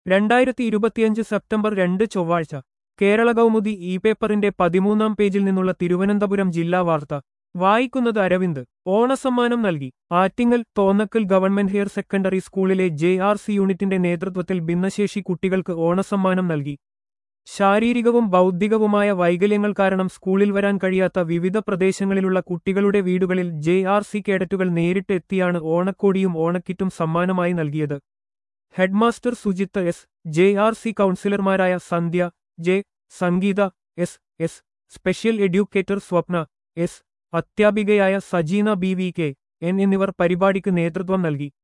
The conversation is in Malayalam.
രണ്ടായിരത്തി ഇരുപത്തിയഞ്ച് സെപ്റ്റംബർ രണ്ട് ചൊവ്വാഴ്ച കേരള കൗമുദി ഇ പേപ്പറിന്റെ പതിമൂന്നാം പേജിൽ നിന്നുള്ള തിരുവനന്തപുരം ജില്ലാ വാർത്ത വായിക്കുന്നത് അരവിന്ദ് ഓണസമ്മാനം നൽകി Attingal Thonnakkal government higher secondary സ്കൂളിലെ ജെ ആർ സി യൂണിറ്റിന്റെ നേതൃത്വത്തിൽ ഭിന്നശേഷി കുട്ടികൾക്ക് ഓണസമ്മാനം നൽകി ശാരീരികവും ബൗദ്ധികവുമായ വൈകല്യങ്ങൾ കാരണം സ്കൂളിൽ വരാൻ കഴിയാത്ത വിവിധ പ്രദേശങ്ങളിലുള്ള കുട്ടികളുടെ വീടുകളിൽ ജെ ആർ സി കേഡറ്റുകൾ നേരിട്ട് എത്തിയാണ് ഓണക്കോടിയും ഓണക്കിറ്റും സമ്മാനമായി നൽകിയത് headmaster Sujith S J R C കൗൺസിലർമാരായ Sandhya J Sangeetha S S special educator Swapna S അധ്യാപികയായ Sajeena B V K N എന്നിവർ പരിപാടിക്ക് നേതൃത്വം നൽകി